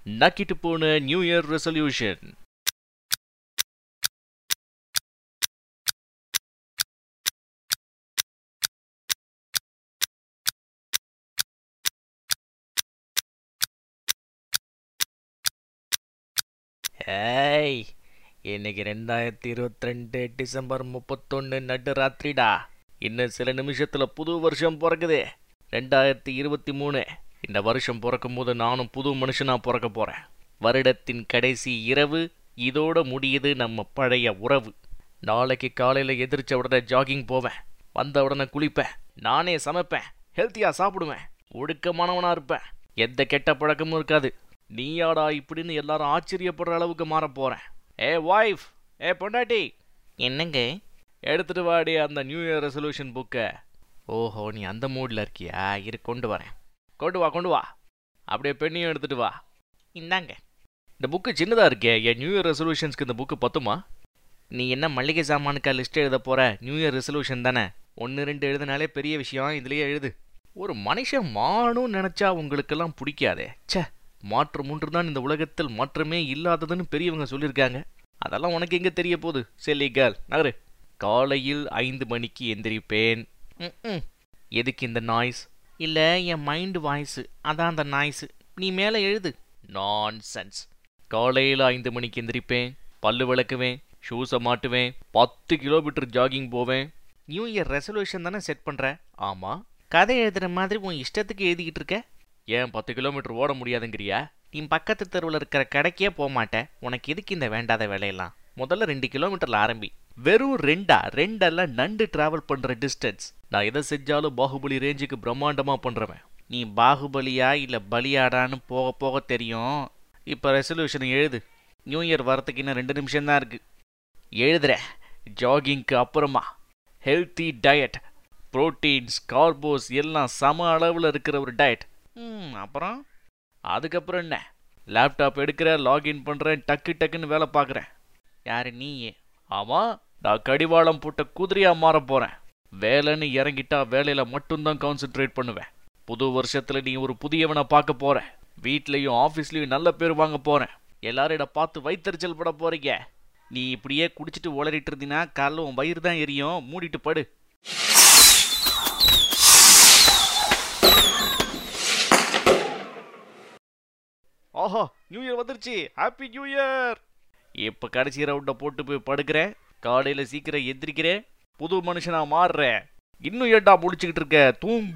நக்கிட்டு போன new year resolution ஏய் இன்னைக்கு ரெண்டாயிரத்தி இருபத்தி ரெண்டு டிசம்பர் முப்பத்தொன்று நடு ராத்திரிடா இன்னும் சில நிமிஷத்துல புது வருஷம் பிறக்குது ரெண்டாயிரத்தி இருபத்தி மூணு இந்த வருஷம் பிறக்கும் போது நானும் புது மனுஷனா பிறக்க போறேன் வருடத்தின் கடைசி இரவு இதோட முடியுது நம்ம பழைய உறவு நாளைக்கு காலையில எதிர்ச்ச உடனே ஜாகிங் போவேன் வந்த உடனே குளிப்பேன் நானே சமைப்பேன் ஹெல்த்தியா சாப்பிடுவேன் ஒடுக்கமானவனா இருப்பேன் எந்த கெட்ட பழக்கமும் இருக்காது நீயாடா இப்படின்னு எல்லாரும் ஆச்சரியப்படுற அளவுக்கு மாற போறேன் ஏ வைஃப் ஏ பொண்டாட்டி என்னங்க எடுத்துட்டு வாடி அந்த நியூ இயர் ரெசல்யூஷன் புக்கை ஓஹோ நீ அந்த மூடில் இருக்கியா இரு கொண்டு வரேன் கொண்டு வா கொண்டு வா அப்படியே பெண்ணையும் எடுத்துட்டு வா இந்தாங்க இந்த புக்கு சின்னதாக இருக்கே என் நியூ இயர் ரெசல்யூஷன்ஸ்க்கு இந்த புக்கு பத்துமா நீ என்ன மளிகை சாமானுக்கா லிஸ்ட் எழுத போற நியூ இயர் ரெசல்யூஷன் தானே ஒன்று ரெண்டு எழுதினாலே பெரிய விஷயம் இதுலயே எழுது ஒரு மனுஷன் மாறணும்னு நினைச்சா உங்களுக்கெல்லாம் பிடிக்காதே ச்சே மாற்றம் ஒன்று தான் இந்த உலகத்தில் மாற்றமே இல்லாததுன்னு பெரியவங்க சொல்லியிருக்காங்க அதெல்லாம் உனக்கு எங்க தெரிய போகுது செல்லி கேர்ள் நகரு காலையில் ஐந்து மணிக்கு எந்திரிப்பேன் ம்ம். எதுக்கு இந்த நாய்ஸ் இல்லை என் மைண்டு வாய்ஸு அதான் அந்த நாய்ஸு நீ மேலே எழுது நான்சென்ஸ் காலையில் ஐந்து மணிக்கு எந்திரிப்பேன் பல்லு விளக்குவேன் ஷூஸை மாட்டுவேன் பத்து கிலோமீட்டர் ஜாகிங் போவேன் நியூ இயர் ரெசல்யூஷன் தானே செட் பண்ணுற ஆமாம் கதை எழுதுகிற மாதிரி உன் இஷ்டத்துக்கு எழுதிக்கிட்டு இருக்க ஏன் பத்து கிலோமீட்டர் ஓட முடியாதுங்கிறியா நீ பக்கத்து தெருவில் இருக்கிற கடைக்கே போக மாட்டேன் உனக்கு எதுக்கு இந்த வேண்டாத வேலையெல்லாம் முதல்ல ரெண்டு கிலோமீட்டர்ல ஆரம்பி வெறும் ரெண்டா ரெண்டெல்லாம் நண்டு டிராவல் பண்ற டிஸ்டன்ஸ் நான் எதை செஞ்சாலும் பாகுபலி ரேஞ்சுக்கு பிரம்மாண்டமா பண்றவன் நீ பாகுபலியா இல்ல பலியாடான்னு போக போக தெரியும் இப்ப ரெசல்யூஷன் எழுது நியூ இயர் வரத்துக்கு இன்னும் ரெண்டு நிமிஷம் தான் இருக்கு எழுதுற ஜாகிங்க்கு அப்புறமா ஹெல்த்தி டயட் புரோட்டீன்ஸ் கார்போஸ் எல்லாம் சம அளவில் இருக்கிற ஒரு டயட் ம் அப்புறம் அதுக்கப்புறம் என்ன லேப்டாப் எடுக்கிற லாகின் பண்ணுறேன் டக்கு டக்குன்னு வேலை பார்க்குறேன் யாரு நீ ஆமாம் நான் கடிவாளம் போட்ட குதிரையா மாற போகிறேன் வேலைன்னு இறங்கிட்டா வேலையில் மட்டும்தான் கான்சென்ட்ரேட் பண்ணுவேன் புது வருஷத்தில் நீ ஒரு புதியவனை பார்க்க போற வீட்லேயும் ஆஃபீஸ்லேயும் நல்ல பேர் வாங்க போகிறேன் எல்லாரும் இதை பார்த்து வயிற்றுச்சல் பட போறீங்க நீ இப்படியே குடிச்சிட்டு உளறிட்டு இருந்தீங்கன்னா காலைல உன் வயிறு தான் எரியும் மூடிட்டு படு ஆஹா நியூ இயர் வந்துருச்சு ஹாப்பி நியூ இயர் இப்போ கடைசி ரவுண்டை போட்டு போய் படுக்கிறேன் காலையில் சீக்கிரம் எந்திரிக்கிறேன் புது மனுஷனா மாறுறேன் இன்னும் ஏட்டா முடிச்சுக்கிட்டு இருக்க தூங்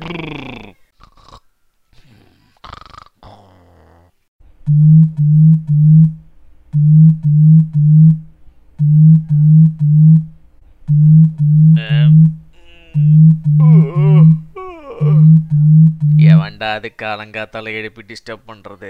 எவன்டா அது காலங்காத்தால எழுப்பி டிஸ்டர்ப் பண்ணுறது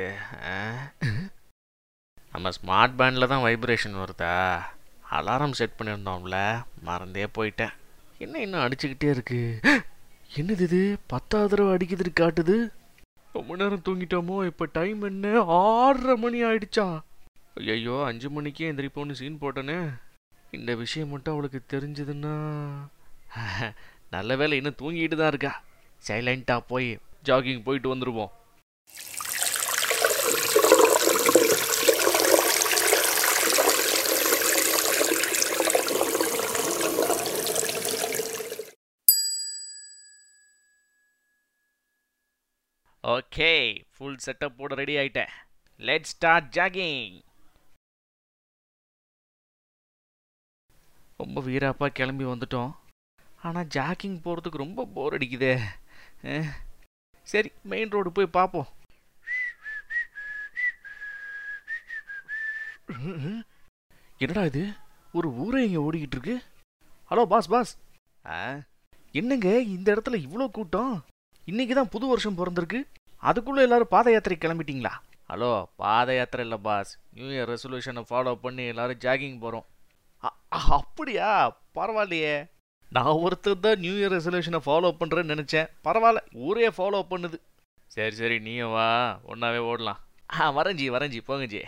நம்ம ஸ்மார்ட் பேண்டில் தான் வைப்ரேஷன் வருதா அலாரம் செட் பண்ணியிருந்தோம்ல மறந்தே போயிட்டேன் என்ன இன்னும் அடிச்சுக்கிட்டே இருக்கு என்னது இது பத்தாவது தடவை அடிக்குது காட்டுது ரொம்ப நேரம் தூங்கிட்டோமோ இப்போ டைம் என்ன ஆறரை மணி ஆயிடுச்சா ஐயோ அஞ்சு மணிக்கே எந்திரிப்போன்னு சீன் போட்டேனே இந்த விஷயம் மட்டும் அவளுக்கு தெரிஞ்சதுன்னா நல்ல வேலை இன்னும் தூங்கிட்டு தான் இருக்கா சைலண்ட்டாக போய் ஜாகிங் போயிட்டு வந்துடுவோம் ஓகே ஃபுல் செட்டப் போட ரெடி ஆயிட்டேன் லெட் ஸ்டார்ட் ஜாகிங் ரொம்ப வீராப்பா கிளம்பி வந்துட்டோம் ஆனால் ஜாக்கிங் போகிறதுக்கு ரொம்ப போர் அடிக்குதே அஹ், சரி மெயின் ரோடு போய் பார்ப்போம் என்னடா இது ஒரு ஊரே இங்கே ஓடிக்கிட்டு இருக்கு ஹலோ பாஸ் பாஸ் ஆ என்னங்க இந்த இடத்துல இவ்வளோ கூட்டம் இன்னைக்கு தான் புது வருஷம் பிறந்திருக்கு அதுக்குள்ளே எல்லாரும் பாத யாத்திரை கிளம்பிட்டீங்களா ஹலோ பாத யாத்திரை இல்லை பாஸ் நியூ இயர் ரெசல்யூஷனை ஃபாலோ பண்ணி எல்லாரும் ஜாகிங் போகிறோம் அப்படியா பரவாயில்லையே நான் ஒருத்தர் தான் நியூ இயர் ரெசல்யூஷனை ஃபாலோ பண்ணுறேன்னு நினச்சேன் பரவாயில்ல ஊரே ஃபாலோ பண்ணுது சரி சரி நீயும் வா ஒன்றாவே ஓடலாம் ஆ வரஞ்சி வரஞ்சி போங்க ஜி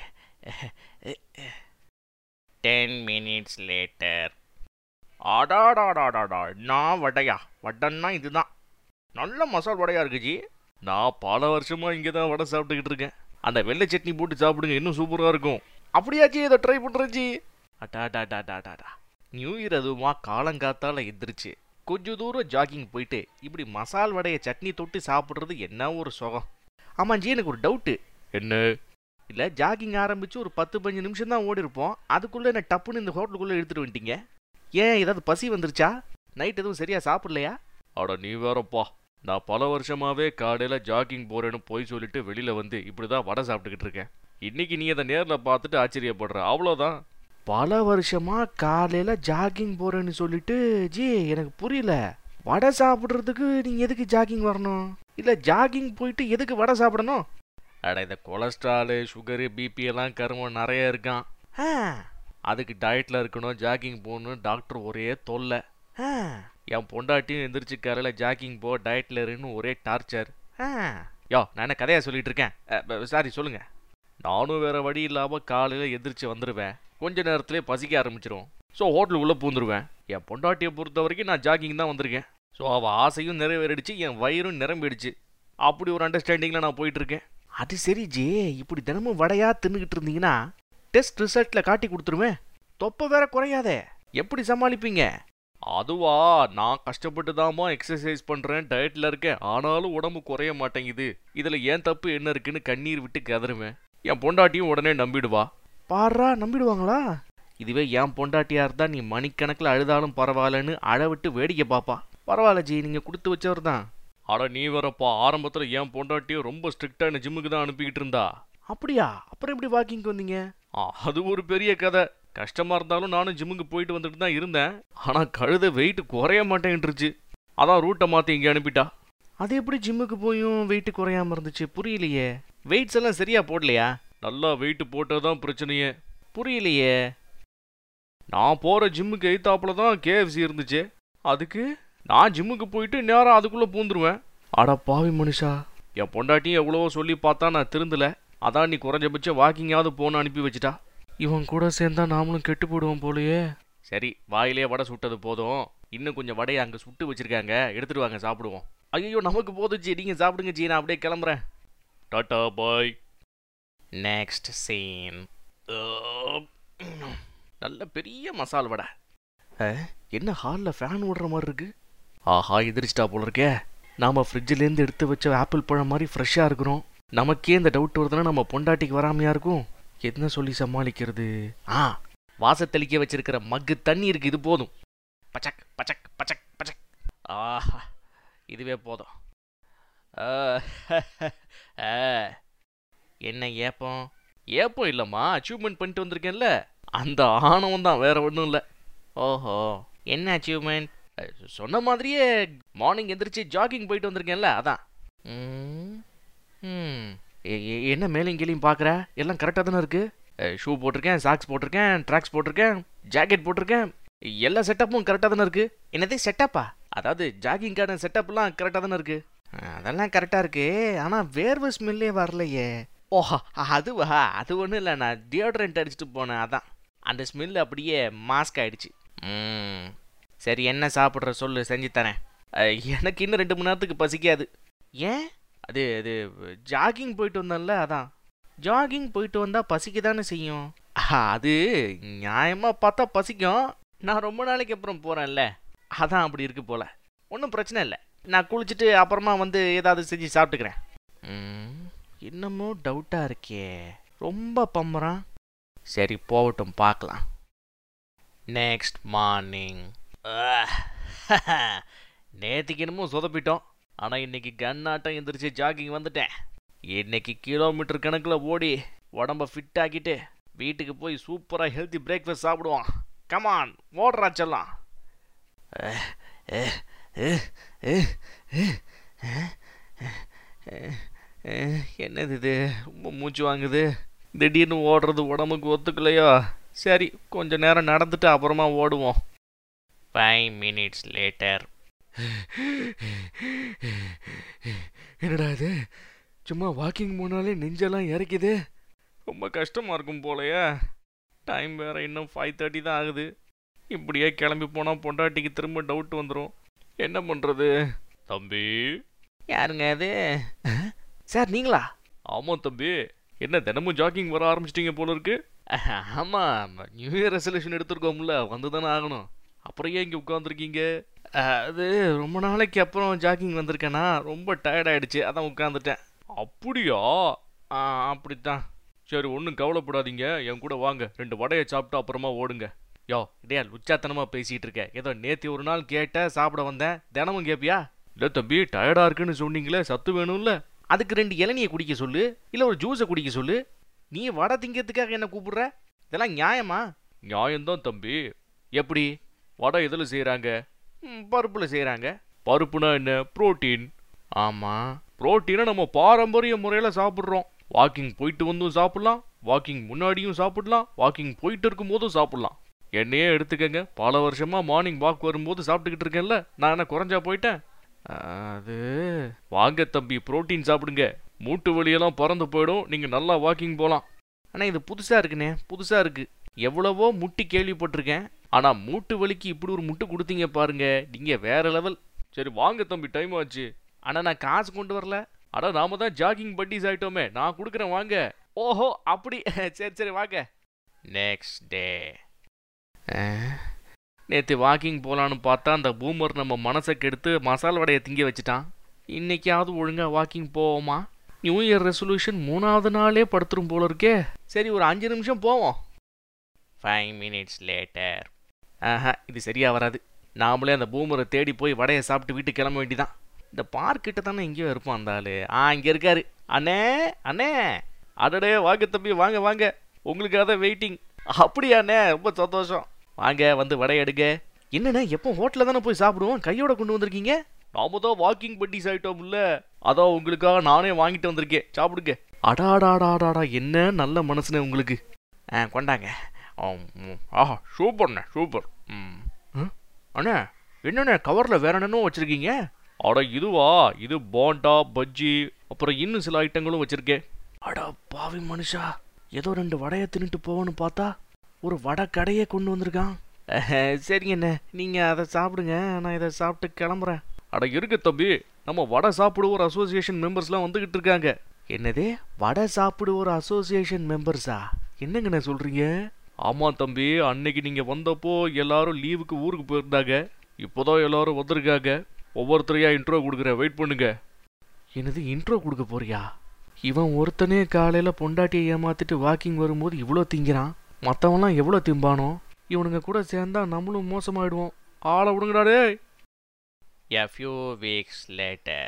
டென் மினிட்ஸ் லேட்டர் அடாடாடாடாடா நான் வடையா வடைன்னா இதுதான் நல்ல மசால் வடையா இருக்கு ஜி நான் பல வருஷமா இங்கே தான் வடை சாப்பிட்டுக்கிட்டு இருக்கேன் அந்த வெள்ளை சட்னி போட்டு சாப்பிடுங்க இன்னும் சூப்பராக இருக்கும் அப்படியாச்சி இதை ட்ரை பண்ணுறேச்சி அட்டாடாடாடாடாடா நியூ இயர் அதுவுமா காலங்காத்தால எந்திரிச்சு கொஞ்ச தூரம் ஜாகிங் போயிட்டு இப்படி மசால் வடைய சட்னி தொட்டு சாப்பிட்றது என்ன ஒரு சுகம் ஆமாஞ்சி எனக்கு ஒரு டவுட்டு என்ன இல்லை ஜாகிங் ஆரம்பிச்சு ஒரு பத்து பதினஞ்சு நிமிஷம் தான் ஓடி இருப்போம் அதுக்குள்ளே என்ன டப்புன்னு இந்த ஹோட்டலுக்குள்ளே எடுத்துட்டு வந்துட்டீங்க ஏன் ஏதாவது பசி வந்துருச்சா நைட் எதுவும் சரியா சாப்பிடலையா அட நீ வேறப்பா நான் பல வருஷமாவே காலையில் ஜாகிங் போறேன்னு போய் சொல்லிட்டு வெளியில வந்து இப்படி தான் வடை சாப்பிட்டுக்கிட்டு இருக்கேன் இன்னைக்கு நீ அதை நேரில் பார்த்துட்டு ஆச்சரியப்படுற அவ்வளோதான் பல வருஷமா காலையில ஜாகிங் போறேன்னு சொல்லிட்டு ஜி எனக்கு புரியல வடை சாப்பிட்றதுக்கு நீங்க எதுக்கு ஜாகிங் வரணும் இல்ல ஜாகிங் போயிட்டு எதுக்கு வடை சாப்பிடணும் அட இந்த கொலஸ்ட்ராலு சுகரு பிபி எல்லாம் கருமம் நிறைய இருக்கான் ஆ, அதுக்கு டயட்ல இருக்கணும் ஜாகிங் போகணும் டாக்டர் ஒரே தொல்லை ஆ, என் பொண்டாட்டியும் எந்திரிச்சு காலையில் ஜாகிங் போ டயட்ல இருன்னு ஒரே டார்ச்சர் யோ நான் என்ன கதையா சொல்லிட்டு இருக்கேன் சாரி சொல்லுங்க நானும் வேற வழி இல்லாம காலையில எந்திரிச்சு வந்துடுவேன் கொஞ்ச நேரத்திலே பசிக்க ஆரம்பிச்சிரும் ஸோ ஹோட்டலுக்குள்ளே பூந்துருவேன் என் பொண்டாட்டியை பொறுத்த வரைக்கும் நான் ஜாகிங் தான் வந்திருக்கேன் ஸோ அவள் ஆசையும் நிறைவேறிடுச்சு என் வயிறும் நிரம்பிடுச்சு அப்படி ஒரு அண்டர்ஸ்டாண்டிங்கில் நான் போயிட்டு இருக்கேன் அது சரி ஜே இப்படி தினமும் வடையா தின்னுக்கிட்டு இருந்தீங்கன்னா டெஸ்ட் ரிசல்ட்டில் காட்டி கொடுத்துருவேன் தொப்பை வேற குறையாதே எப்படி சமாளிப்பீங்க அதுவா நான் கஷ்டப்பட்டு தாமா எக்ஸசைஸ் பண்றேன் டயட்ல இருக்கேன் ஆனாலும் உடம்பு குறைய மாட்டேங்குது இதுல ஏன் தப்பு என்ன இருக்குன்னு கண்ணீர் விட்டு கதறுவேன் என் பொண்டாட்டியும் உடனே நம்பிடுவா பாரா நம்பிடுவாங்களா இதுவே என் பொண்டாட்டியா இருந்தா நீ மணிக்கணக்கில் அழுதாலும் பரவாயில்லன்னு அழ விட்டு வேடிக்கை பாப்பா பரவாயில்ல ஜி நீங்க கொடுத்து வச்சவர் தான் அட நீ வரப்பா ஆரம்பத்துல என் பொண்டாட்டியும் ரொம்ப ஸ்ட்ரிக்டான ஜிம்முக்கு தான் அனுப்பிக்கிட்டு இருந்தா அப்படியா அப்புறம் எப்படி வாக்கிங்க்கு வந்தீங்க அது ஒரு பெரிய கதை கஷ்டமா இருந்தாலும் நானும் ஜிம்முக்கு போயிட்டு வந்துட்டு தான் இருந்தேன் ஆனா கழுத வெயிட் குறைய மாட்டேன்ருச்சு அதான் ரூட்டை மாத்தி இங்க அனுப்பிட்டா அது எப்படி ஜிம்முக்கு போயும் வெயிட் குறையாம இருந்துச்சு புரியலையே வெயிட்ஸ் எல்லாம் சரியா போடலையா நல்லா வெயிட் போட்டதான் பிரச்சனையே புரியலையே நான் போற ஜிம்முக்கு எய்த்தாப்புல தான் கேஎஃப்சி இருந்துச்சு அதுக்கு நான் ஜிம்முக்கு போயிட்டு நேரம் அதுக்குள்ள பூந்துருவேன் அட பாவி மனுஷா என் பொண்டாட்டியும் எவ்வளவோ சொல்லி பார்த்தா நான் திருந்தல அதான் நீ குறைஞ்சபட்சம் வாக்கிங்காவது போன்னு அனுப்பி வச்சிட்டா இவன் கூட சேர்ந்தா நாமளும் கெட்டு போடுவோம் போலயே சரி வாயிலே வடை சுட்டது போதும் இன்னும் கொஞ்சம் வடையை அங்கே சுட்டு வச்சிருக்காங்க எடுத்துட்டு வாங்க சாப்பிடுவோம் ஐயோ நமக்கு போதும் ஜி நீங்கள் சாப்பிடுங்க ஜி நான் அப்படியே கிளம்புறேன் டாட்டா பாய் நெக்ஸ்ட் சீன் நல்ல பெரிய மசால் வடை அஹ், என்ன ஹாலில் ஃபேன் ஓடுற மாதிரி இருக்கு ஆஹா எதிரிச்சிட்டா போல இருக்கே நாம ஃப்ரிட்ஜிலேருந்து எடுத்து வச்ச ஆப்பிள் பழம் மாதிரி ஃப்ரெஷ்ஷாக இருக்கிறோம் நமக்கே இந்த டவுட் வருதுன்னா நம்ம பொண்டாட்டிக்கு வராமையா இருக்கும் என்ன சொல்லி சமாளிக்கிறது ஆ வாசத்தளிக்க வச்சிருக்கிற மக்கு தண்ணி இருக்கு இது போதும் பச்சக் பச்சக் பச்சக் பச்சக் ஆஹா இதுவே போதும் ஆ, ஆ. என்ன ஏப்பம் ஏப்பம் இல்லைம்மா அச்சீவ்மெண்ட் பண்ணிட்டு வந்திருக்கேன்ல அந்த ஆணவம் தான் வேற ஒன்றும் இல்லை ஓஹோ என்ன அச்சீவ்மெண்ட் சொன்ன மாதிரியே மார்னிங் எந்திரிச்சு ஜாகிங் போயிட்டு வந்திருக்கேன்ல அதான் ம், ம். எ- எ- என்ன மேலையும் கீழையும் பார்க்குற எல்லாம் கரெக்டாக தானே இருக்கு ஷூ போட்டிருக்கேன் சாக்ஸ் போட்டிருக்கேன் ட்ராக்ஸ் போட்டிருக்கேன் ஜாக்கெட் போட்டிருக்கேன் எல்லா செட்டப்பும் கரெக்டாக தானே இருக்கு என்னதே செட்டப்பா அதாவது ஜாகிங்கான செட்டப்லாம் கரெக்டாக தானே இருக்கு அதெல்லாம் கரெக்டாக இருக்கு ஆனால் வேர்வை ஸ்மெல்லே வரலையே ஓஹா அதுவா அது ஒன்றும் இல்லை நான் டியோட்ரண்ட் அடிச்சுட்டு போனேன் அதான் அந்த ஸ்மெல் அப்படியே மாஸ்க் ஆயிடுச்சு ம் சரி என்ன சாப்பிட்ற சொல்லு செஞ்சு தரேன் அஹ், எனக்கு இன்னும் ரெண்டு மணி நேரத்துக்கு பசிக்காது ஏன் அது அது ஜாகிங் போயிட்டு வந்தேன்ல அதான் ஜாகிங் போயிட்டு வந்தா பசிக்க தானே செய்யும் ஆஹா, அது நியாயமா பார்த்தா பசிக்கும் நான் ரொம்ப நாளைக்கு அப்புறம் போறேன்ல அதான் அப்படி இருக்கு போல ஒன்றும் பிரச்சனை இல்லை நான் குளிச்சுட்டு அப்புறமா வந்து ஏதாவது செஞ்சு சாப்பிட்டுக்கிறேன் ம், என்னமோ டவுட்டா இருக்கே ரொம்ப பம்புறான் சரி போகட்டும் பார்க்கலாம் நெக்ஸ்ட் மார்னிங் நேற்றுக்கு என்னமோ சொதப்பிட்டோம் ஆனால் இன்னைக்கு கன்னாட்டம் எந்திரிச்சு ஜாகிங் வந்துட்டேன் இன்னைக்கு கிலோமீட்டர் கணக்கில் ஓடி உடம்ப ஃபிட் ஆக்கிட்டு வீட்டுக்கு போய் சூப்பராக ஹெல்த்தி பிரேக்ஃபாஸ்ட் சாப்பிடுவான் கமான் ஓடுறா செல்லாம் என்னது இது ரொம்ப மூச்சு வாங்குது திடீர்னு ஓடுறது உடம்புக்கு ஒத்துக்கலையோ சரி கொஞ்ச நேரம் நடந்துட்டு அப்புறமா ஓடுவோம் ஃபைவ் மினிட்ஸ் லேட்டர் என்னடா இது சும்மா வாக்கிங் போனாலே நெஞ்செல்லாம் இறக்குது ரொம்ப கஷ்டமா இருக்கும் போலயே டைம் வேற இன்னும் ஃபைவ் தேர்ட்டி தான் ஆகுது இப்படியே கிளம்பி போனால் பொண்டாட்டிக்கு திரும்ப டவுட் வந்துடும் என்ன பண்ணுறது தம்பி யாருங்க அது சார் நீங்களா ஆமாம் தம்பி என்ன தினமும் ஜாக்கிங் வர ஆரம்பிச்சிட்டீங்க போல இருக்கு ஆமாம் நியூ இயர் ரெசல்யூஷன் எடுத்திருக்கோம்ல வந்து தானே ஆகணும் அப்புறம் ஏன் இங்கே உட்காந்துருக்கீங்க அது ரொம்ப நாளைக்கு அப்புறம் ஜாக்கிங் வந்திருக்கேனா ரொம்ப டயர்ட் ஆயிடுச்சு அதான் உட்காந்துட்டேன் அப்படியா ஆ அப்படித்தான் சரி ஒன்றும் கவலைப்படாதீங்க என் கூட வாங்க ரெண்டு வடையை சாப்பிட்டு அப்புறமா ஓடுங்க யோ டே லுச்சாத்தனமாக பேசிகிட்டு இருக்க ஏதோ நேற்று ஒரு நாள் கேட்ட சாப்பிட வந்தேன் தினமும் கேட்பியா இல்லை தம்பி டயர்டாக இருக்குன்னு சொன்னீங்களே சத்து வேணும்ல அதுக்கு ரெண்டு இளநியை குடிக்க சொல்லு இல்லை ஒரு ஜூஸை குடிக்க சொல்லு நீ வடை திங்கிறதுக்காக என்ன கூப்பிடுற இதெல்லாம் நியாயமா நியாயம்தான் தம்பி எப்படி வடை எதில் செய்கிறாங்க பருப்பில் செய்கிறாங்க பருப்புனா என்ன புரோட்டீன் ஆமாம் புரோட்டீனை நம்ம பாரம்பரிய முறையில் சாப்பிட்றோம் வாக்கிங் போயிட்டு வந்தும் சாப்பிட்லாம் வாக்கிங் முன்னாடியும் சாப்பிடலாம் வாக்கிங் போயிட்டு இருக்கும் போதும் சாப்பிட்லாம் என்னையே எடுத்துக்கங்க பல வருஷமா மார்னிங் வாக் வரும்போது சாப்பிட்டுக்கிட்டு இருக்கேன்ல நான் என்ன குறைஞ்சா போயிட்டேன் அது வாங்க தம்பி புரோட்டீன் சாப்பிடுங்க மூட்டு வலியெல்லாம் பறந்து போயிடும் நீங்கள் நல்லா வாக்கிங் போகலாம் ஆனால் இது புதுசாக இருக்குண்ணே புதுசாக இருக்கு எவ்வளவோ முட்டி கேள்விப்பட்டிருக்கேன் ஆனால் மூட்டு வலிக்கு இப்படி ஒரு முட்டு கொடுத்தீங்க பாருங்க நீங்கள் வேற லெவல் சரி வாங்க தம்பி டைம் ஆச்சு ஆனால் நான் காசு கொண்டு வரல அட நாம தான் ஜாகிங் பட்டிஸ் ஆயிட்டோமே நான் கொடுக்குறேன் வாங்க ஓஹோ அப்படி சரி சரி வாங்க நெக்ஸ்ட் டே நேற்று வாக்கிங் போகலான்னு பார்த்தா அந்த பூமர் நம்ம மனசை கெடுத்து மசால் வடையை திங்க வச்சுட்டான் இன்னைக்காவது ஒழுங்காக வாக்கிங் போவோமா நியூ இயர் ரெசல்யூஷன் மூணாவது நாளே படுத்துரும் போல இருக்கே சரி ஒரு அஞ்சு நிமிஷம் போவோம் ஃபைவ் மினிட்ஸ் லேட்டர் ஆஹா இது சரியா வராது நாமளே அந்த பூமரை தேடி போய் வடையை சாப்பிட்டு வீட்டுக்கு கிளம்ப வேண்டிதான் இந்த பார்க் கிட்ட தானே எங்கேயோ இருப்பான் அந்த ஆளு ஆ இங்கே இருக்காரு அண்ணே அண்ணே அடடே வாங்க தம்பி வாங்க வாங்க உங்களுக்காக தான் வெயிட்டிங் அப்படியா அண்ணே ரொம்ப சந்தோஷம் வாங்க வந்து வடை எடுங்க என்னண்ணே எப்போ ஹோட்டலில் தானே போய் சாப்பிடுவோம் கையோட கொண்டு வந்திருக்கீங்க நாம தான் வாக்கிங் பட்டிஸ் ஆயிட்டோம்ல அதான் உங்களுக்காக நானே வாங்கிட்டு வந்திருக்கேன் சாப்பிடுங்க அடாடாடாடாடா என்ன நல்ல மனசுனே உங்களுக்கு ஆ கொண்டாங்க ஆம், ம். ஆஹா சூப்பர்ண்ணே சூப்பர் ம் ம். அண்ணே என்னண்ணே கவரில் வேற என்னென்னோ வச்சிருக்கீங்க அட இதுவா இது போண்டா பஜ்ஜி அப்புறம் இன்னும் சில ஐட்டங்களும் வச்சிருக்கேன் அட பாவி மனுஷா ஏதோ ரெண்டு வடையை தின்னுட்டு போவோன்னு பார்த்தா ஒரு வடை கடையே கொண்டு வந்திருக்கான் சரிங்கண்ணே நீங்கள் அதை சாப்பிடுங்க நான் இதை சாப்பிட்டு கிளம்புறேன் அட இருக்கு தம்பி நம்ம வடை சாப்பிடுவோர் அசோசியேஷன் மெம்பர்ஸ்லாம் வந்துகிட்டு இருக்காங்க என்னது வடை சாப்பிடுவோர் அசோசியேஷன் மெம்பர்ஸா என்னங்கண்ணே சொல்றீங்க ஆமா தம்பி அன்னைக்கு நீங்க வந்தப்போ எல்லாரும் லீவுக்கு ஊருக்கு போயிருந்தாங்க இப்போதான் எல்லாரும் வந்திருக்காங்க ஒவ்வொருத்தரையா இன்ட்ரோ கொடுக்குறேன் வெயிட் பண்ணுங்க என்னது இன்ட்ரோ கொடுக்க போறியா இவன் ஒருத்தனே காலையில பொண்டாட்டியை ஏமாத்திட்டு வாக்கிங் வரும்போது இவ்வளோ திங்கிறான் மற்றவன்லாம் எவ்வளோ திம்பானோ இவனுங்க கூட சேர்ந்தா நம்மளும் மோசமாயிடுவோம் ஆளை விடுங்கடா டேய் A few weeks later.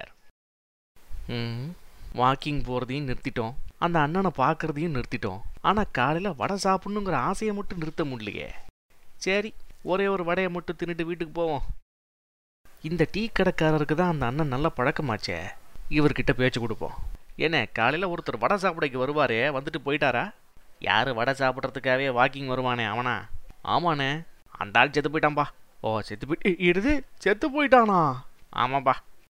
ம் வாக்கிங் போகிறதையும் நிறுத்திட்டோம் அந்த அண்ணனை பார்க்கறதையும் நிறுத்திட்டோம் ஆனால் காலையில் வடை சாப்பிடணுங்கிற ஆசையை மட்டும் நிறுத்த முடியலையே சரி ஒரே ஒரு வடையை மட்டும் தின்னுட்டு வீட்டுக்கு போவோம் இந்த டீ கடைக்காரருக்கு தான் அந்த அண்ணன் நல்ல பழக்கமாச்சே இவர்கிட்ட பேச்சு கொடுப்போம் என்ன காலையில் ஒருத்தர் வடை சாப்பிடைக்கு வருவாரே வந்துட்டு போயிட்டாரா யார் வடை சாப்பிட்றதுக்காகவே வாக்கிங் வருவானே அவனா ஆமாண்ணே அந்த ஆள் செத்து போயிட்டான்பா ஓ செத்து போயிட்டு இருது செத்து போயிட்டானா ஆமாப்பா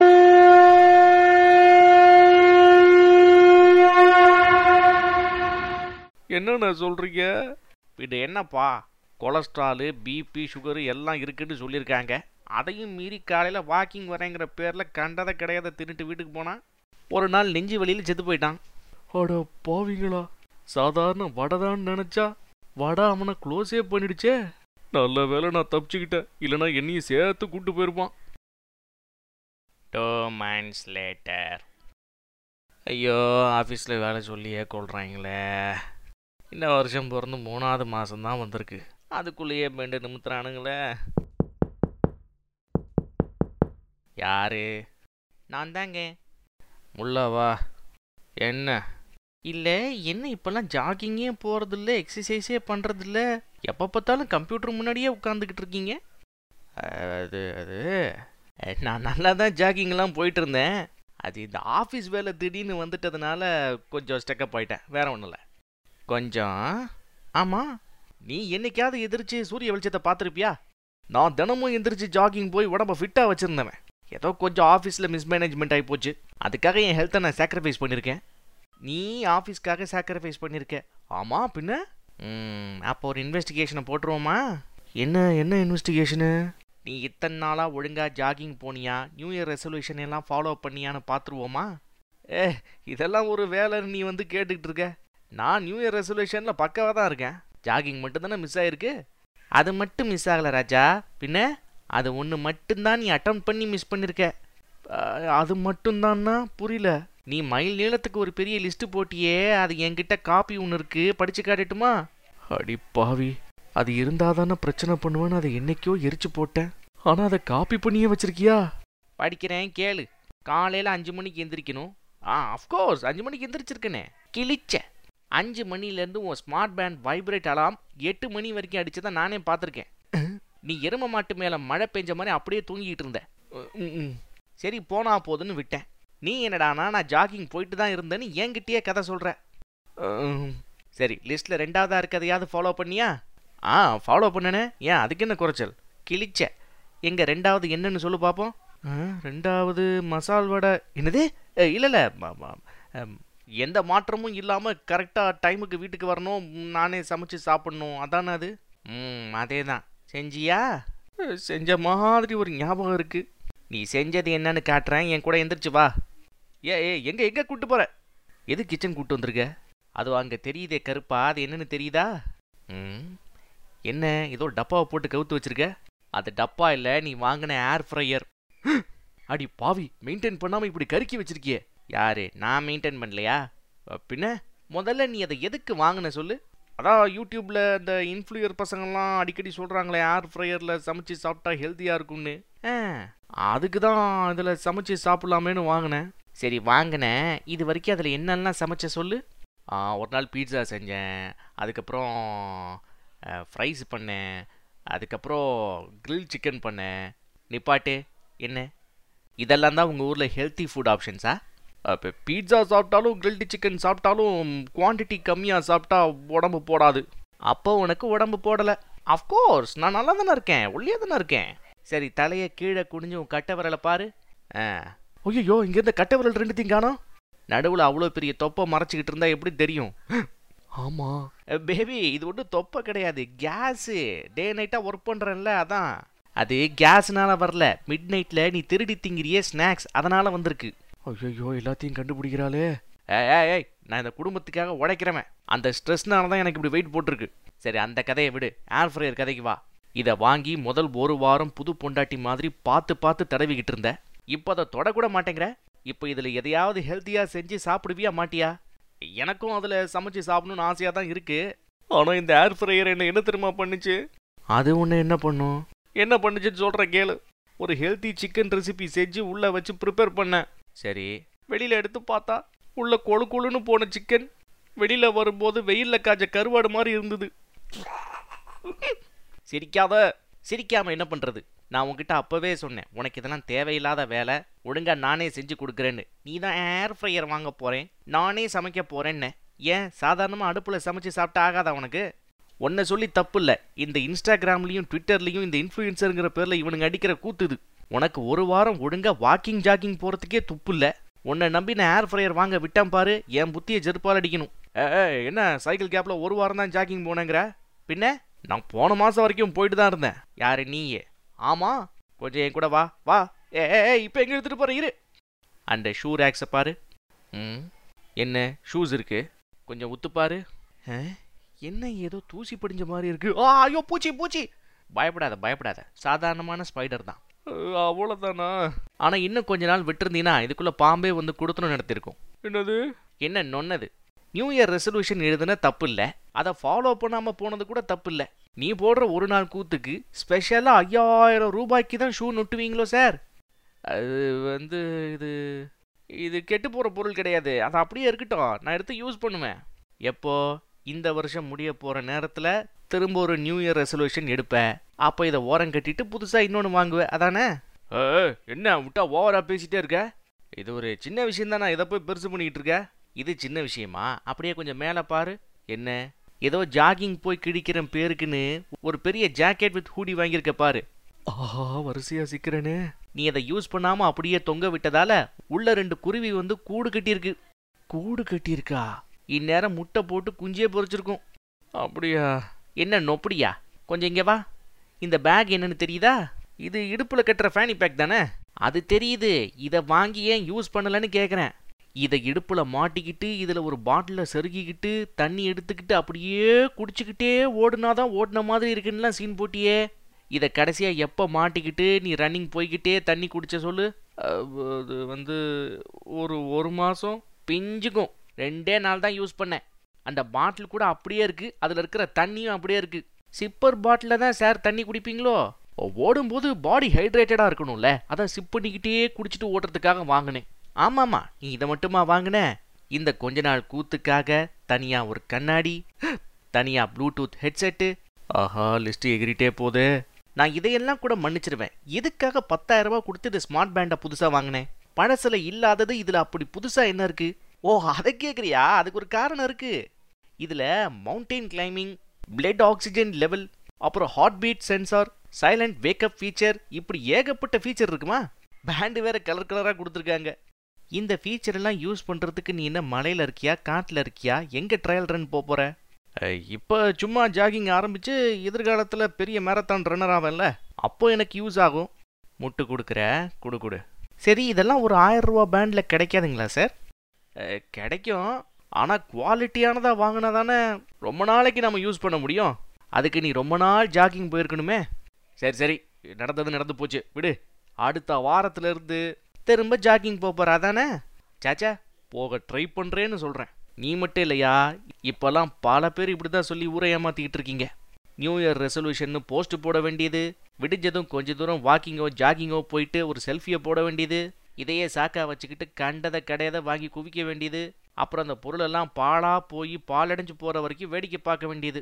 என்னண்ணா சொல்றீங்க இது என்னப்பா கொலஸ்ட்ராலு பிபி சுகரு எல்லாம் இருக்குன்னு சொல்லியிருக்காங்க அதையும் மீறி காலையில் வாக்கிங் வரேங்கிற பேரில் கண்டதை கிடையாத தின்னுட்டு வீட்டுக்கு போனா ஒரு நாள் நெஞ்சு வலியில் செத்து போயிட்டான் அட பாவிங்களா சாதாரண வடை தான் நினச்சா வடை அவனை க்ளோஸே பண்ணிடுச்சே நல்ல வேளை நான் தப்பிச்சுக்கிட்டேன் இல்லைனா என்னையும் சேர்த்து கூட்டு போயிருப்பான் டூ மந்த்ஸ் லேட்டர் ஐயோ ஆஃபீஸில் வேலை சொல்லியே கொள்றாங்களே இந்த வருஷம் பிறந்து மூணாவது மாதம்தான் வந்திருக்கு அதுக்குள்ளேயே பெண்டு நிமித்துறானுங்களே யாரு நான் தாங்க முல்லாவா என்ன இல்லை என்ன இப்போல்லாம் ஜாகிங்கே போகிறதில்ல எக்ஸசைஸே பண்ணுறதில்ல எப்போ பார்த்தாலும் கம்ப்யூட்டர் முன்னாடியே உட்காந்துக்கிட்டு இருக்கீங்க அது அது நான் நல்லா தான் ஜாகிங்லாம் போயிட்டு இருந்தேன் அது இந்த ஆஃபீஸ் வேலை திடீர்னு வந்துட்டதுனால கொஞ்சம் ஸ்டெக்கப் ஆயிட்டேன் வேற ஒன்றும் இல்லை கொஞ்சம் ஆமாம் நீ என்னைக்காவது எதிர்த்து சூரிய வெளிச்சத்தை பார்த்துருப்பியா நான் தினமும் எந்திரிச்சு ஜாகிங் போய் உடம்ப ஃபிட்டாக வச்சுருந்தவன் ஏதோ கொஞ்சம் ஆஃபீஸில் மிஸ்மேனேஜ்மெண்ட் ஆகி போச்சு அதுக்காக என் ஹெல்த்தை நான் சாக்ரிஃபைஸ் பண்ணியிருக்கேன் நீ ஆஃபீஸ்க்காக சாக்ரிஃபைஸ் பண்ணியிருக்க ஆமாம் பின்ன ம் அப்போ ஒரு இன்வெஸ்டிகேஷனை போட்டுருவோமா என்ன என்ன இன்வெஸ்டிகேஷனு நீ இத்தனை நாளாக ஒழுங்காக ஜாகிங் போனியா நியூ இயர் ரெசல்யூஷன் எல்லாம் ஃபாலோ பண்ணியான்னு பார்த்துருவோமா ஏ இதெல்லாம் ஒரு வேலைன்னு நீ வந்து கேட்டுக்கிட்டு இருக்க நான் நியூ இயர் ரெசல்யூஷனில் பக்காவாக தான் இருக்கேன் ஜாகிங் மட்டும் தானே மிஸ் ஆயிருக்கு அது மட்டும் மிஸ் ஆகலை ராஜா பின்ன அது ஒன்று மட்டும்தான் நீ அட்டம் பண்ணி மிஸ் பண்ணியிருக்க அஹ், அது மட்டும்தான்னா புரியல நீ மைல் நீளத்துக்கு ஒரு பெரிய லிஸ்ட் போட்டியே அது என்கிட்ட காப்பி ஒன்று இருக்கு படிச்சு காட்டட்டுமா அடி பாவி அது இருந்தால் தானே பிரச்சனை பண்ணுவேன்னு அதை என்னைக்கோ எரிச்சு போட்டேன் ஆனால் அதை காப்பி பண்ணியே வச்சிருக்கியா படிக்கிறேன் கேளு காலையில் அஞ்சு மணிக்கு எந்திரிக்கணும் ஆ அஃப்கோர்ஸ் அஞ்சு மணிக்கு எந்திரிச்சிருக்கனே கிழிச்ச அஞ்சு மணிலேருந்து உன் ஸ்மார்ட் பேண்ட் வைப்ரேட் அலாம் எட்டு மணி வரைக்கும் அடிச்சதை நானே பார்த்துருக்கேன் நீ எரும மாட்டு மேலே மழை பெஞ்ச மாதிரி அப்படியே தூங்கிட்டு இருந்த ம், ம். சரி போனா போதுன்னு விட்டேன் நீ என்னடானா நான் ஜாகிங் போயிட்டு தான் இருந்தேன்னு என்கிட்டயே கதை சொல்கிற சரி லிஸ்ட்டில் ரெண்டாவதாக இருக்கதையாவது ஃபாலோ பண்ணியா ஆ ஃபாலோ பண்ணனே ஏன் அதுக்கு என்ன குறைச்சல் கிழிச்ச எங்க ரெண்டாவது என்னன்னு சொல்லு பார்ப்போம் ஆ, ரெண்டாவது மசால் வடை என்னது அ, இல்ல இல்ல ம- ம- அம், எந்த மாற்றமும் இல்லாம கரெக்டா டைமுக்கு வீட்டுக்கு வரணும் ம், நானே சமைச்சு சாப்பிடணும் அதானே அது ம் அதே தான் செஞ்சியா அ, செஞ்ச மாதிரி ஒரு ஞாபகம் இருக்கு நீ செஞ்சது என்னன்னு காட்டுறேன் என் கூட எந்திரிச்சு வா ஏ ஏ எங்க எங்க கூட்டு போற எது கிச்சன் கூட்டு வந்திருக்க அது அங்க தெரியுதே கருப்பா அது என்னன்னு தெரியுதா ம் என்ன ஏதோ டப்பாவை போட்டு கவுத்து வச்சிருக்க அது டப்பா இல்ல நீ வாங்கின ஏர் ஃப்ரையர் அடி பாவி மெயின்டைன் பண்ணாம இப்படி கருக்கி வச்சிருக்கியே யாரு நான் மெயின்டைன் பண்ணலையா அ, பின்ன முதல்ல நீ அதை எதுக்கு வாங்கின சொல்லு அதான் யூடியூப்ல இந்த இன்ஃப்ளூயர் பசங்கள்லாம் அடிக்கடி சொல்றாங்களே ஏர் ஃப்ரையர்ல சமைச்சு சாப்பிட்டா ஹெல்த்தியா இருக்கும்னு ஆ, அதுக்கு தான் இதில் சமைச்சு சாப்பிடலாமேன்னு வாங்கினேன் சரி வாங்கினேன் இது வரைக்கும் அதில் என்னெல்லாம் சமைச்ச சொல்லு ஆ, ஒரு நாள் பீட்சா செஞ்சேன் அதுக்கப்புறம் ஃப்ரைஸ் பண்ணேன் அதுக்கப்புறம் grill சிக்கன் பண்ணேன் நிப்பாட்டு என்ன இதெல்லாம் தான் உங்கள் ஊரில் ஹெல்த்தி ஃபுட் ஆப்ஷன்ஸா இப்போ பீட்சா சாப்பிட்டாலும் கிரில்டு சிக்கன் சாப்பிட்டாலும் குவாண்டிட்டி கம்மியாக சாப்பிட்டா உடம்பு போடாது அப்போ உனக்கு உடம்பு போடலை அஃப்கோர்ஸ் நான் நல்லா தானே இருக்கேன் ஒல்லியாக தானே இருக்கேன் சரி தலையை கீழே குனிஞ்சு உன் கட்டை விரலை பாரு ஆ ஐயோ இங்கேருந்து கட்டை விரல் ரெண்டுத்தையும் காணோம் நடுவில் அவ்வளோ பெரிய தொப்பை மறைச்சிக்கிட்டு இருந்தா எப்படி தெரியும் ஆமாம் பேபி இது ஒன்றும் தொப்பை கிடையாது கேஸு டே நைட்டாக ஒர்க் பண்ணுறேன்ல அதான் அது கேஸ்னால வரல மிட் நைட்டில் நீ திருடி திங்கிறியே ஸ்நாக்ஸ் அதனால் வந்திருக்கு ஐயோ எல்லாத்தையும் கண்டுபிடிக்கிறாளே ஏய் ஏய் ஏய் நான் இந்த குடும்பத்துக்காக உழைக்கிறவன் அந்த ஸ்ட்ரெஸ்னால தான் எனக்கு இப்படி வெயிட் போட்டிருக்கு சரி அந்த கதையை விடு ஏர் ஃப்ரையர் கதைக்கு வா இதை வாங்கி முதல் ஒரு வாரம் புது பொண்டாட்டி மாதிரி பார்த்து பார்த்து தடவிக்கிட்டு இருந்த இப்போ அதை தொடக்கூட மாட்டேங்கிற இப்போ இதில் எதையாவது ஹெல்த்தியாக செஞ்சு சாப்பிடுவியா மாட்டியா எனக்கும் அதில் சமைச்சு சாப்பிடணும்னு ஆசையாக தான் இருக்கு ஆனால் இந்த ஏர் ஃப்ரையர் என்ன என்ன தெரியுமா பண்ணுச்சு அது ஒன்று என்ன பண்ணும் என்ன பண்ணுச்சுன்னு சொல்கிற கேளு ஒரு ஹெல்த்தி சிக்கன் ரெசிபி செஞ்சு உள்ளே வச்சு ப்ரிப்பேர் பண்ணேன் சரி வெளியில் எடுத்து பார்த்தா உள்ள கொழு கொழுன்னு போன சிக்கன் வெளியில் வரும்போது வெயிலில் காய்ச்ச கருவாடு மாதிரி இருந்தது சிரிக்காத சிரிக்காம என்ன பண்றது நான் உன்கிட்ட அப்பவே சொன்னேன் உனக்கு இதெல்லாம் தேவையில்லாத வேலை ஒழுங்கா நானே செஞ்சு கொடுக்குறேன்னு நீ தான் ஏர் ஃப்ரையர் வாங்க போறேன் நானே சமைக்க போறேன்னு ஏன் சாதாரணமா அடுப்புல சமைச்சு சாப்பிட்டா ஆகாதா உனக்கு உன்னை சொல்லி தப்பு இல்லை இந்த இன்ஸ்டாகிராம்லயும் ட்விட்டர்லயும் இந்த இன்ஃப்ளூயன்சருங்கிற பேர்ல இவனுங்க அடிக்கிற கூத்துது உனக்கு ஒரு வாரம் ஒழுங்கா வாக்கிங் ஜாக்கிங் போறதுக்கே துப்பு இல்லை உன்னை நம்பி நான் ஏர் ஃப்ரையர் வாங்க விட்டான் பாரு என் புத்தியை செருப்பால் அடிக்கணும் ஏ ஏய், என்ன சைக்கிள் கேப்ல ஒரு வாரம் தான் ஜாக்கிங் போனேங்கிற பின்ன நான் போன மாசம் வரைக்கும் போயிட்டு தான் இருந்தேன் யாரு நீயே ஆமா கொஞ்சம் என் கூட வா வா ஏ ஏ ஏய், இப்போ எங்க எடுத்துட்டு போற இரு அந்த ஷூ ரேக்ஸை பாரு ம் என்ன ஷூஸ் இருக்கு கொஞ்சம் உத்து பாரு ஆ, என்ன ஏதோ தூசி படிஞ்ச மாதிரி இருக்கு ஆ ஐயோ பூச்சி பூச்சி பயப்படாத பயப்படாத சாதாரணமான ஸ்பைடர் தான் அவ்வளோதானா ஆனா இன்னும் கொஞ்ச நாள் விட்டுருந்தீங்கன்னா இதுக்குள்ள பாம்பே வந்து கொடுத்தணும் நடத்திருக்கும் என்னது என்ன நொன்னது நியூ இயர் ரெசல்யூஷன் எழுதுன தப்பு இல்லை அதை ஃபாலோ பண்ணாமல் போனது கூட தப்பு இல்லை நீ போடுற ஒரு நாள் கூத்துக்கு ஸ்பெஷலாக ஐயாயிரம் ரூபாய்க்கு தான் ஷூ நொட்டுவீங்களோ சார் அது வந்து இது இது கெட்டு போகிற பொருள் கிடையாது அது அப்படியே இருக்கட்டும் நான் எடுத்து யூஸ் பண்ணுவேன் எப்போ இந்த வருஷம் முடிய போகிற நேரத்தில் திரும்ப ஒரு நியூ இயர் ரெசல்யூஷன் எடுப்பேன் அப்போ இதை ஓரம் கட்டிட்டு புதுசாக இன்னொன்று வாங்குவேன் அதானே என்ன விட்டா ஓவராக பேசிட்டே இருக்க இது ஒரு சின்ன விஷயம் தான் நான் இதை போய் பெருசு பண்ணிக்கிட்டு இருக்க இது சின்ன விஷயமா அப்படியே கொஞ்சம் மேலே பாரு என்ன ஏதோ ஜாகிங் போய் கிழிக்கிற பேருக்குன்னு ஒரு பெரிய ஜாக்கெட் வித் ஹூடி வாங்கியிருக்க பாரு ஆஹா வரிசையா சிக்கிறனே நீ அதை யூஸ் பண்ணாம அப்படியே தொங்க விட்டதால உள்ள ரெண்டு குருவி வந்து கூடு கட்டியிருக்கு கூடு கட்டியிருக்கா இந்நேரம் முட்டை போட்டு குஞ்சே பொரிச்சிருக்கும் அப்படியா என்ன நொப்படியா கொஞ்சம் இங்க வா இந்த பேக் என்னன்னு தெரியுதா இது இடுப்புல கட்டுற ஃபேனி பேக் தானே அது தெரியுது இதை வாங்கி ஏன் யூஸ் பண்ணலன்னு கேட்குறேன் இதை இடுப்புல மாட்டிக்கிட்டு இதுல ஒரு பாட்டில செருகிக்கிட்டு தண்ணி எடுத்துக்கிட்டு அப்படியே குடிச்சுக்கிட்டே ஓடுனாதான் ஓடின மாதிரி இருக்குன்னுலாம் சீன் போட்டியே இதை கடைசியா எப்போ மாட்டிக்கிட்டு நீ ரன்னிங் போய்கிட்டே தண்ணி குடிச்ச சொல்லு அஹ், அது வந்து ஒரு ஒரு மாசம் பிஞ்சுக்கும் ரெண்டே நாள் தான் யூஸ் பண்ணேன் அந்த பாட்டில் கூட அப்படியே இருக்கு அதுல இருக்கிற தண்ணியும் அப்படியே இருக்கு சிப்பர் பாட்டில தான் சார் தண்ணி குடிப்பீங்களோ ஓ, ஓடும்போது பாடி ஹைட்ரேட்டடா இருக்கணும்ல அதான் சிப் பண்ணிக்கிட்டே குடிச்சிட்டு ஓட்டுறதுக்காக வாங்கினேன் ஆமாமா நீ இதை மட்டுமா வாங்கின இந்த கொஞ்ச நாள் கூத்துக்காக தனியா ஒரு கண்ணாடி தனியா ப்ளூடூத் ஹெட்செட்டு ஆஹா லிஸ்ட் எகிரிட்டே போதே நான் இதையெல்லாம் கூட மன்னிச்சிருவேன் எதுக்காக பத்தாயிரம் ரூபாய் கொடுத்து இந்த ஸ்மார்ட் பேண்டை புதுசா வாங்கினேன் பழசுல இல்லாதது இதுல அப்படி புதுசா என்ன இருக்கு ஓ அதை கேக்குறியா அதுக்கு ஒரு காரணம் இருக்கு இதுல mountain climbing blood oxygen level அப்புறம் heart beat sensor silent wake up feature இப்படி ஏகப்பட்ட ஃபீச்சர் இருக்குமா பேண்டு வேற கலர் கலராக கொடுத்துருக்காங்க இந்த ஃபீச்சர் எல்லாம் யூஸ் பண்ணுறதுக்கு நீ என்ன மலையில் இருக்கியா காட்டில் இருக்கியா எங்கே ட்ரையல் ரன் போக போகிற இப்போ சும்மா ஜாகிங் ஆரம்பித்து எதிர்காலத்தில் பெரிய மேரத்தான் ரன்னர் ஆவேன்ல அப்போ எனக்கு யூஸ் ஆகும் முட்டு கொடுக்குற குடு குடு சரி இதெல்லாம் ஒரு ஆயிரம் ரூபா பேண்டில் கிடைக்காதுங்களா சார் அஹ், கிடைக்கும் ஆனால் குவாலிட்டியானதாக வாங்கினா தானே ரொம்ப நாளைக்கு நம்ம யூஸ் பண்ண முடியும் அதுக்கு நீ ரொம்ப நாள் ஜாகிங் போயிருக்கணுமே சரி சரி நடந்தது நடந்து போச்சு விடு அடுத்த வாரத்துல இருந்து திரும்ப ஜாகிங் போக போற அதானே சாச்சா போக ட்ரை பண்றேன்னு சொல்றேன் நீ மட்டும் இல்லையா இப்பெல்லாம் பல பேர் இப்படி தான் சொல்லி ஊரை ஏமாத்திக்கிட்டு இருக்கீங்க நியூ இயர் ரெசல்யூஷன் போஸ்ட் போட வேண்டியது விடிஞ்சதும் கொஞ்ச தூரம் வாக்கிங்கோ ஜாகிங்கோ போயிட்டு ஒரு செல்ஃபியை போட வேண்டியது இதையே சாக்கா வச்சுக்கிட்டு கண்டதை கடையதை வாங்கி குவிக்க வேண்டியது அப்புறம் அந்த பொருளெல்லாம் பாழா போய் பாலடைஞ்சு போற வரைக்கும் வேடிக்கை பார்க்க வேண்டியது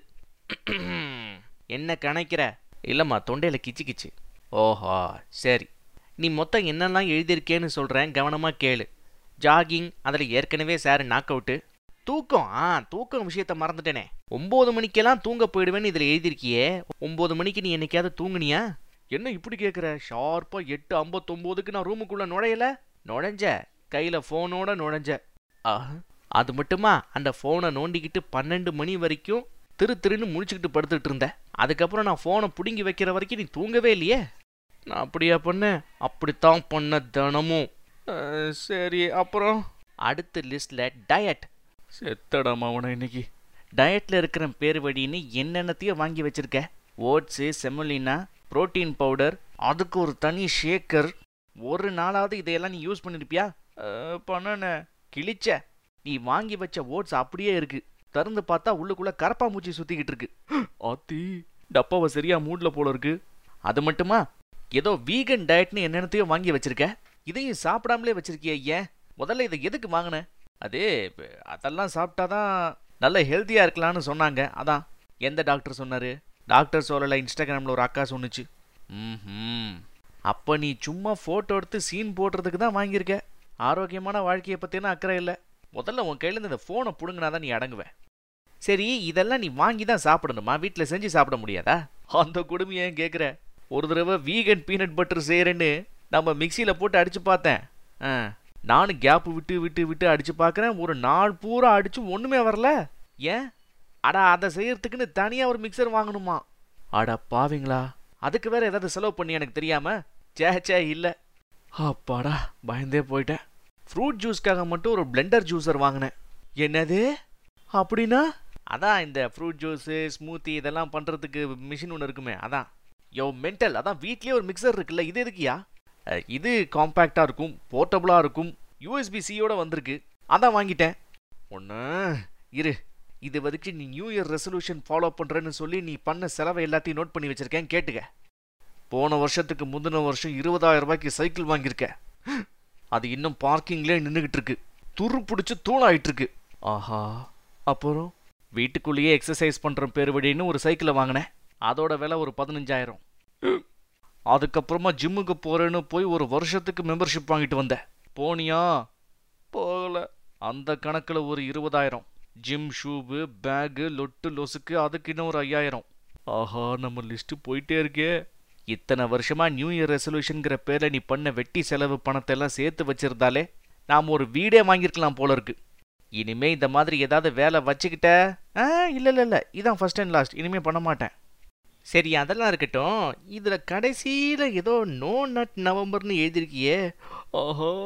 என்ன கணக்கிற இல்லைம்மா தொண்டையில கிச்சு கிச்சு ஓஹோ சரி நீ மொத்தம் என்னெல்லாம் எழுதியிருக்கேன்னு சொல்கிறேன் கவனமாக கேளு ஜாகிங் அதில் ஏற்கனவே சார் நாக் அவுட்டு தூக்கம் ஆ தூக்கம் விஷயத்த மறந்துட்டேனே ஒம்பது மணிக்கெல்லாம் தூங்க போயிடுவேன்னு இதில் எழுதியிருக்கியே ஒம்பது மணிக்கு நீ என்னைக்காவது தூங்குனியா என்ன இப்படி கேட்குற ஷார்ப்பாக எட்டு ஐம்பத்தொம்போதுக்கு நான் ரூமுக்குள்ளே நுழையல நுழைஞ்ச கையில் ஃபோனோட நுழைஞ்ச ஆ அது மட்டுமா அந்த ஃபோனை நோண்டிக்கிட்டு பன்னெண்டு மணி வரைக்கும் திரு திருன்னு முழிச்சுக்கிட்டு படுத்துட்டு இருந்தேன் அதுக்கப்புறம் நான் ஃபோனை பிடுங்கி வைக்கிற வரைக்கும் நீ தூங்கவே இல்லையே நான் அப்படியா பண்ணேன் அப்படித்தான் பண்ண தினமும் அஹ், சரி அப்புறம் அடுத்த லிஸ்ட்ல டயட் செத்தடாமா அவனை இன்னைக்கு டயட்ல இருக்கிற பேர் வழின்னு என்னென்னத்தையும் வாங்கி வச்சிருக்க ஓட்ஸு செமலினா புரோட்டீன் பவுடர் அதுக்கு ஒரு தனி ஷேக்கர் ஒரு நாளாவது இதையெல்லாம் நீ யூஸ் பண்ணிருப்பியா பண்ணன கிழிச்ச நீ வாங்கி வச்ச ஓட்ஸ் அப்படியே இருக்கு திறந்து பார்த்தா உள்ளுக்குள்ள கரப்பாம்பூச்சி சுத்திக்கிட்டு இருக்கு ஆத்தி டப்பாவை சரியா மூட்ல போல இருக்கு அது மட்டுமா ஏதோ வீகன் டயட்னு என்னென்னத்தையோ வாங்கி வச்சிருக்க இதையும் சாப்பிடாமலே வச்சிருக்கிய ஏன் முதல்ல இதை எதுக்கு வாங்கின அது இப்ப அதெல்லாம் சாப்பிட்டாதான் நல்ல ஹெல்த்தியா இருக்கலாம்னு சொன்னாங்க அதான் எந்த டாக்டர் சொன்னாரு டாக்டர் சொல்லலை இன்ஸ்டாகிராமில் ஒரு அக்கா சொன்னுச்சு ம் அப்போ நீ சும்மா ஃபோட்டோ எடுத்து சீன் போடுறதுக்கு தான் வாங்கியிருக்க ஆரோக்கியமான வாழ்க்கையை பற்றின அக்கறை இல்லை முதல்ல உன் கையிலேருந்து இந்த ஃபோனை பிடுங்கினா தான் நீ அடங்குவ சரி இதெல்லாம் நீ வாங்கி தான் சாப்பிடணுமா வீட்டில் செஞ்சு சாப்பிட முடியாதா அந்த கொடுமையை ஏன் கேட்குற ஒரு தடவை வீகன் பீனட் பட்டர் செய்கிறேன்னு நம்ம மிக்சியில் போட்டு அடித்து பார்த்தேன் ஆ நானும் கேப்பு விட்டு விட்டு விட்டு அடித்து பார்க்குறேன் ஒரு நாள் பூரா அடித்து ஒன்றுமே வரல ஏன் அடா அதை செய்யறதுக்குன்னு தனியாக ஒரு மிக்சர் வாங்கணுமா அட பாவிங்களா அதுக்கு வேற ஏதாவது செலவு பண்ணி எனக்கு தெரியாம சே சே இல்லை அப்பாடா பயந்தே போயிட்டேன் ஃப்ரூட் ஜூஸ்க்காக மட்டும் ஒரு பிளெண்டர் ஜூஸர் வாங்கினேன் என்னது அப்படின்னா அதான் இந்த ஃப்ரூட் ஜூஸு ஸ்மூத்தி இதெல்லாம் பண்ணுறதுக்கு மிஷின் ஒன்று இருக்குமே அதான் யோ மென்டல் அதான் வீட்லயே ஒரு மிக்சர் இருக்குல்ல இது எதுக்குயா அஹ், இது காம்பேக்டாக இருக்கும் போர்ட்டபுளாக இருக்கும் யூஎஸ்பி சியோட வந்திருக்கு அதான் வாங்கிட்டேன் ஒன்று இரு இது வரைக்கும் நீ நியூ இயர் ரெசல்யூஷன் ஃபாலோ பண்ணுறேன்னு சொல்லி நீ பண்ண செலவை எல்லாத்தையும் நோட் பண்ணி வச்சிருக்கேன் கேட்டுக்க போன வருஷத்துக்கு முந்தின வருஷம் இருபதாயிரம் ரூபாய்க்கு சைக்கிள் வாங்கியிருக்க அது இன்னும் பார்க்கிங்லேயே நின்றுக்கிட்டு இருக்கு துரு பிடிச்சி தூளாயிட்டு இருக்கு ஆஹா அப்புறம் வீட்டுக்குள்ளேயே எக்ஸசைஸ் பண்ணுற பேர் வழின்னு ஒரு சைக்கிளை வாங்கினேன் அதோட விலை ஒரு பதினஞ்சாயிரம் அதுக்கப்புறமா ஜிம்முக்கு போறேன்னு போய் ஒரு வருஷத்துக்கு மெம்பர்ஷிப் வாங்கிட்டு வந்தேன் போனியா போகல அந்த கணக்கில் ஒரு இருபதாயிரம் ஜிம் ஷூவு பேகு லொட்டு லொசுக்கு அதுக்கு இன்னும் ஒரு ஐயாயிரம் ஆஹா நம்ம லிஸ்ட் போயிட்டே இருக்கே இத்தனை வருஷமா நியூ இயர் ரெசல்யூஷன்ங்கிற பேர்ல நீ பண்ண வெட்டி செலவு பணத்தை எல்லாம் சேர்த்து வச்சிருந்தாலே நாம் ஒரு வீடே வாங்கியிருக்கலாம் போல இருக்கு இனிமே இந்த மாதிரி ஏதாவது வேலை வச்சுக்கிட்ட ஆ இல்ல இல்ல இல்ல இதான் ஃபர்ஸ்ட் அண்ட் லாஸ்ட் இனிமே பண்ண மாட்டேன் சரி அதெல்லாம் இருக்கட்டும் இதுல கடைசியில ஏதோ நோ நட் நவம்பர்னு எழுதியிருக்கியே ஓஹோ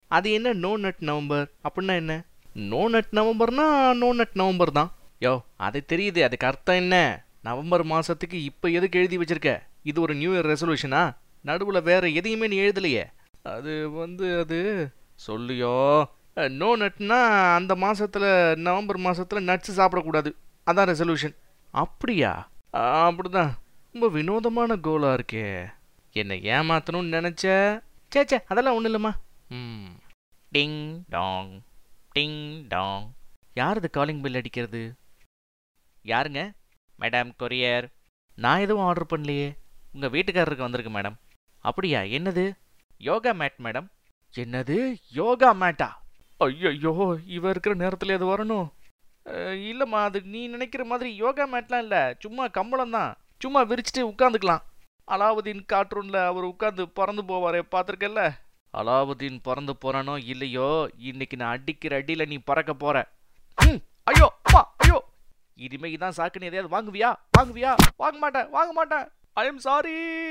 அது என்ன நோ நட் நவம்பர் அப்படின்னா என்ன நோ நட் நவம்பர்னா நோ நட் நவம்பர் தான் யோ அது தெரியுது அதுக்கு அர்த்தம் என்ன நவம்பர் மாதத்துக்கு இப்போ எதுக்கு எழுதி வச்சிருக்க இது ஒரு நியூ இயர் ரெசல்யூஷனா நடுவில் வேற எதையுமே நீ எழுதலையே அது வந்து அது சொல்லியோ நோ நட்னா அந்த மாசத்துல நவம்பர் மாசத்துல நட்ஸ் சாப்பிடக்கூடாது அதான் ரெசல்யூஷன் அப்படியா ஆ, அப்படிதான் ரொம்ப வினோதமான கோலா இருக்கே என்னை ஏமாத்தணும்னு நினைச்ச சே சே அதெல்லாம் ஒன்றும் இல்லைம்மா ம் டிங் டாங் டிங் டாங் யார் இது காலிங் பில் அடிக்கிறது யாருங்க மேடம் கொரியர் நான் எதுவும் ஆர்டர் பண்ணலையே உங்கள் வீட்டுக்காரருக்கு வந்திருக்கு மேடம் அப்படியா என்னது யோகா மேட் மேடம் என்னது யோகா மேட்டா ஐயோ இவ இருக்கிற நேரத்தில் அது வரணும் அஹ், இல்லைம்மா அது நீ நினைக்கிற மாதிரி யோகா மேட்லாம் இல்லை சும்மா கம்பளம் தான் சும்மா விரிச்சிட்டு உட்காந்துக்கலாம் அலாவுதீன் கார்ட்டூனில் அவர் உட்காந்து பறந்து போவாரே பார்த்துருக்கல்ல அலாவுதீன் பறந்து போறானோ இல்லையோ இன்னைக்கு நான் அடிக்கிற அடியில் நீ பறக்க போற ம், ஐயோ அம்மா ஐயோ இனிமே இதான் சாக்குன்னு எதையாவது வாங்குவியா வாங்குவியா வாங்க மாட்டேன் வாங்க மாட்டேன் ஐ எம் சாரி